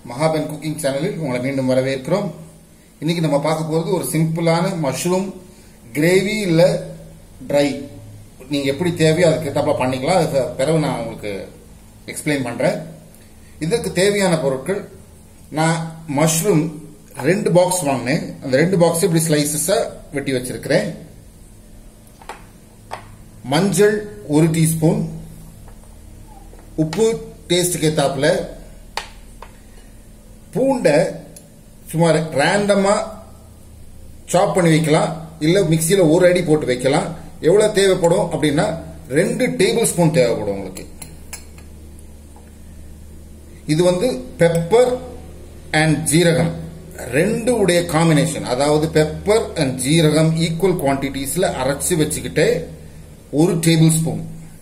மகாபன் cooking சேனலில் உங்களை மீண்டும் வரவேற்கிறோம் இன்னைக்கு நம்ம பார்க்க போறது ஒரு சிம்பிளான மஷ்ரூம் கிரேவி இல்ல ட்ரை நீங்க எப்படி தேவையோ அதுக்கு ஏத்தாப்புல பண்ணிக்கலாம் அதுக்கு பிறகு நான் உங்களுக்கு எக்ஸ்பிளைன் பண்றேன் இதற்கு தேவையான பொருட்கள் நான் மஷ்ரூம் ரெண்டு பாக்ஸ் வாங்கினேன் அந்த ரெண்டு பாக்ஸ் இப்படி ஸ்லைசஸா வெட்டி வச்சிருக்கிறேன் மஞ்சள் ஒரு டீஸ்பூன் உப்பு டேஸ்ட்டுக்கு ஏத்தாப்புல பூண்டை சும்மா ரேண்டமா சாப் பண்ணி வைக்கலாம் இல்ல மிக்சியில ஒரு அடி போட்டு வைக்கலாம் எவ்வளவு தேவைப்படும் அப்படின்னா ரெண்டு டேபிள் ஸ்பூன் தேவைப்படும் உங்களுக்கு இது வந்து பெப்பர் அண்ட் ஜீரகம் ரெண்டு உடைய காம்பினேஷன் அதாவது பெப்பர் அண்ட் ஜீரகம் ஈக்குவல் குவான்டிட்டிஸ்ல அரைச்சு வச்சுக்கிட்டு ஒரு டேபிள் ஸ்பூன்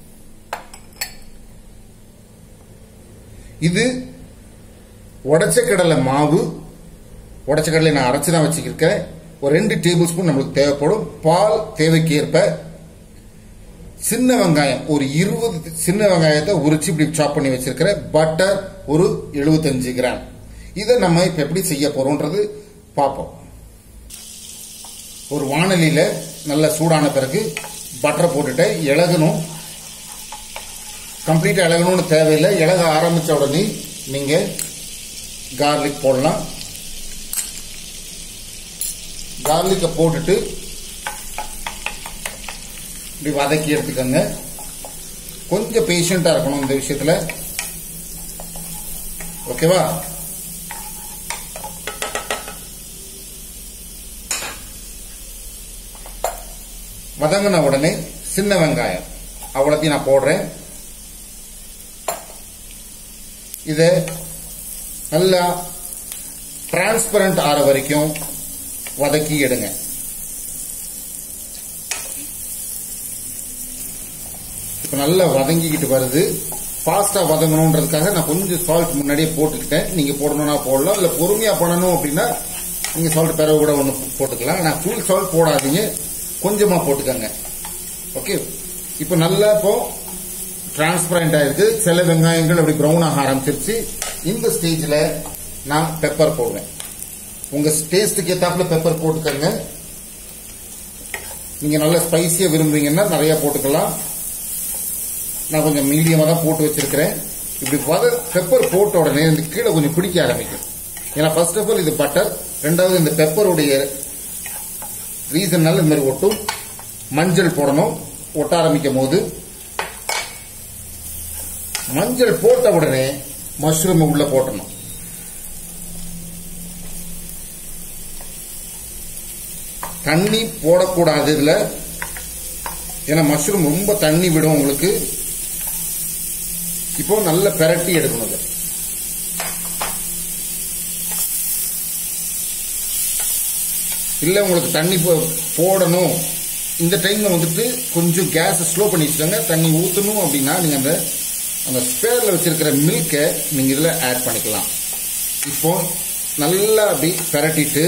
இது உடச்ச கடலை மாவு உடச்ச கடலை நான் அரைச்சு தான் வச்சுக்கிருக்கேன் ஒரு ரெண்டு டேபிள் ஸ்பூன் நம்மளுக்கு தேவைப்படும் பால் தேவைக்கேற்ப சின்ன வெங்காயம் ஒரு இருபது சின்ன வெங்காயத்தை உரிச்சு இப்படி சாப் பண்ணி வச்சிருக்கிறேன் பட்டர் ஒரு 75 கிராம் இதை நம்ம இப்ப எப்படி செய்ய போறோம்ன்றது பார்ப்போம் ஒரு வானலியில நல்ல சூடான பிறகு பட்டரை போட்டுட்டு இலகணும் கம்ப்ளீட்டா இலகணும்னு தேவையில்லை இலக ஆரம்பிச்ச உடனே நீங்க கார்லிக் போடலாம் கார்லிக்கை போட்டுட்டு இப்படி வதக்கி எடுத்துக்கோங்க கொஞ்சம் பேஷண்டா இருக்கணும் இந்த விஷயத்துல ஓகேவா வதங்கின உடனே சின்ன வெங்காயம் அவ்வளோத்தையும் நான் போடுறேன் இதை நல்லா டிரான்ஸ்பரண்ட் ஆற வரைக்கும் வதக்கி எடுங்க இப்ப நல்லா வதங்கிக்கிட்டு வருது ஃபாஸ்டா வதங்கணுன்றதுக்காக நான் கொஞ்சம் சால்ட் முன்னாடியே போட்டுக்கிட்டேன் நீங்க போடணும்னா போடலாம் இல்ல பொறுமையா பண்ணணும் அப்படின்னா நீங்க சால்ட் பிறகு கூட ஒன்று போட்டுக்கலாம் நான் ஃபுல் சால்ட் போடாதீங்க கொஞ்சமா போட்டுக்கோங்க ஓகே இப்போ நல்லா இப்போ டிரான்ஸ்பரண்ட் ஆயிருக்கு சில வெங்காயங்கள் அப்படி ப்ரௌன் ஆக ஆரம்பிச்சிருச்சு இந்த ஸ்டேஜ்ல நான் பெப்பர் போடுவேன் உங்க டேஸ்ட்டுக்கு ஏத்தாப்புல பெப்பர் போட்டுக்கோங்க நீங்க நல்ல ஸ்பைசியா விரும்புறீங்கன்னா நிறைய போட்டுக்கலாம் நான் கொஞ்சம் மீடியமா தான் போட்டு வச்சிருக்கிறேன் இப்படி வத பெப்பர் போட்ட உடனே இந்த கீழே கொஞ்சம் பிடிக்க ஆரம்பிக்கும் ஏன்னா ஃபர்ஸ்ட் ஆஃப் ஆல் இது பட்டர் ரெண்டாவது இந்த பெப்பருடைய ரீசன்னால இந்த மாதிரி ஒட்டும் மஞ்சள் போடணும் ஒட்ட ஆரம்பிக்கும் போது மஞ்சள் போட்ட உடனே மஷ்ரூம் உள்ள போட்டணும் தண்ணி போடக்கூடாது இதுல ஏன்னா மஷ்ரூம் ரொம்ப தண்ணி விடும் உங்களுக்கு இப்போ நல்ல பெரட்டி எடுக்கணும் இதை. இல்ல உங்களுக்கு தண்ணி போ- போடணும் இந்த டைம்ல வந்துட்டு கொஞ்சம் கேஸ் ஸ்லோ பண்ணி வச்சுக்கோங்க தண்ணி ஊத்தணும் அப்படின்னா நீங்க அந்த அந்த ஸ்பேர்ல வச்சிருக்கிற மில்கை நீங்க இதுல ஆட் பண்ணிக்கலாம் இப்போ நல்லா அப்படி பெரட்டிட்டு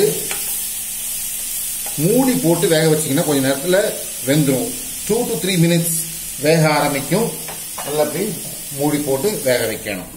மூடி போட்டு வேக வச்சீங்கன்னா கொஞ்ச நேரத்துல வெந்துடும் டூ டு த்ரீ மினிட்ஸ் வேக ஆரம்பிக்கும் நல்லா அப்படி மூடி போட்டு வேக வைக்கணும்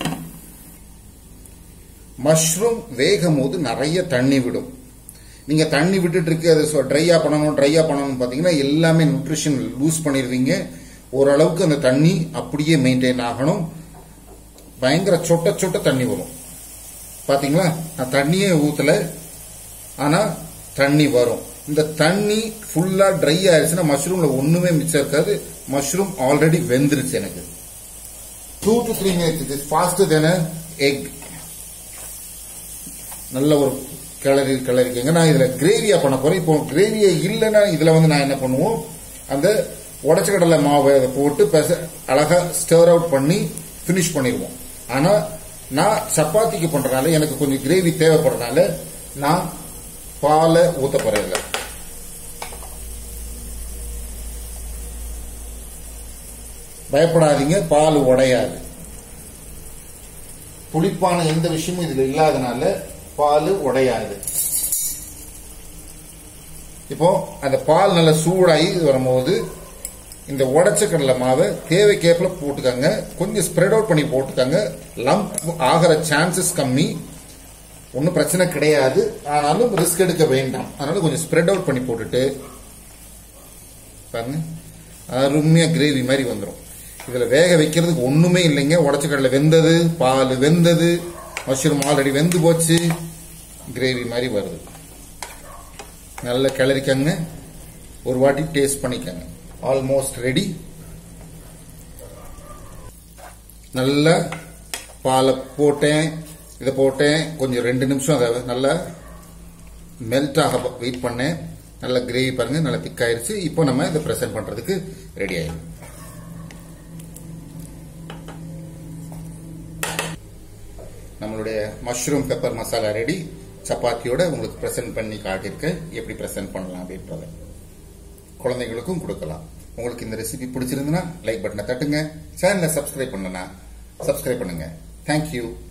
மஷ்ரூம் வேகும் போது நிறைய தண்ணி விடும் நீங்க தண்ணி விட்டுட்டு இருக்கு அதை ட்ரையா பண்ணணும் ட்ரையா பண்ணணும் பாத்தீங்கன்னா எல்லாமே நியூட்ரிஷன் லூஸ் பண்ணிடுவீங்க ஓரளவுக்கு அந்த தண்ணி அப்படியே மெயின்டைன் ஆகணும் பயங்கர சொட்ட சொட்ட தண்ணி வரும் பாத்தீங்களா நான் தண்ணியே ஊத்தல ஆனா தண்ணி வரும் இந்த தண்ணி ஃபுல்லா ட்ரை ஆயிடுச்சுன்னா மஷ்ரூம்ல ஒண்ணுமே மிச்சம் இருக்காது மஷ்ரூம் ஆல்ரெடி வெந்துருச்சு எனக்கு two to three minutes is fast then egg நல்ல ஒரு கிளறி கிளறிக்கங்க நான் இதுல கிரேவியா பண்ண போறேன் இப்போ கிரேவியே இல்லைன்னா இதுல வந்து நான் என்ன பண்ணுவோம் அந்த உடச்ச கடலை மாவை அதை போட்டு பெச அழகா ஸ்டர் அவுட் பண்ணி ஃபினிஷ் பண்ணிடுவோம் ஆனா நான் சப்பாத்திக்கு பண்றதுனால எனக்கு கொஞ்சம் கிரேவி தேவைப்படுறதுனால நான் பாலை ஊத்த போறேன் இதுல பயப்படாதீங்க பால் உடையாது புளிப்பான எந்த விஷயமும் இதுல இல்லாதனால பால் உடையாது இப்போ அந்த பால் நல்லா சூடாகி வரும்போது இந்த உடைச்ச கடலை மாவை தேவைக்கேற்பல போட்டுக்கங்க கொஞ்சம் ஸ்ப்ரெட் அவுட் பண்ணி போட்டுக்கங்க லம்ப் ஆகிற சான்சஸ் கம்மி ஒன்றும் பிரச்சனை கிடையாது ஆனாலும் ரிஸ்க் எடுக்க வேண்டாம் அதனால கொஞ்சம் ஸ்ப்ரெட் அவுட் பண்ணி போட்டுட்டு பாருங்க அருமையா கிரேவி மாதிரி வந்துடும் இதுல வேக வைக்கிறதுக்கு ஒண்ணுமே இல்லைங்க உடச்ச கடலை வெந்தது பால் வெந்தது மஷ்ரூம் ஆல்ரெடி வெந்து போச்சு கிரேவி மாதிரி வருது நல்லா கிளறிக்கங்க ஒரு வாட்டி டேஸ்ட் பண்ணிக்கங்க ஆல்மோஸ்ட் ரெடி நல்லா பாலை போட்டேன் இதை போட்டேன் கொஞ்சம் ரெண்டு நிமிஷம் அதை நல்லா மெல்ட் ஆக வெயிட் பண்ணேன் நல்லா கிரேவி பாருங்க நல்லா திக் ஆயிருச்சு இப்போ நம்ம இதை ப்ரெசென்ட் பண்றதுக்கு ரெடி ஆயிடும் நம்மளுடைய மஷ்ரூம் பெப்பர் மசாலா ரெடி சப்பாத்தியோட உங்களுக்கு ப்ரெசென்ட் பண்ணி காட்டியிருக்கேன் எப்படி ப்ரெசென்ட் பண்ணலாம் அப்படின்றத குழந்தைங்களுக்கும் கொடுக்கலாம் உங்களுக்கு இந்த ரெசிபி பிடிச்சிருந்ததுன்னா லைக் பட்டனை தட்டுங்க சேனலை சப்ஸ்கிரைப் பண்ணனா சப்ஸ்கிரைப் பண்ணுங்க தேங்க்யூ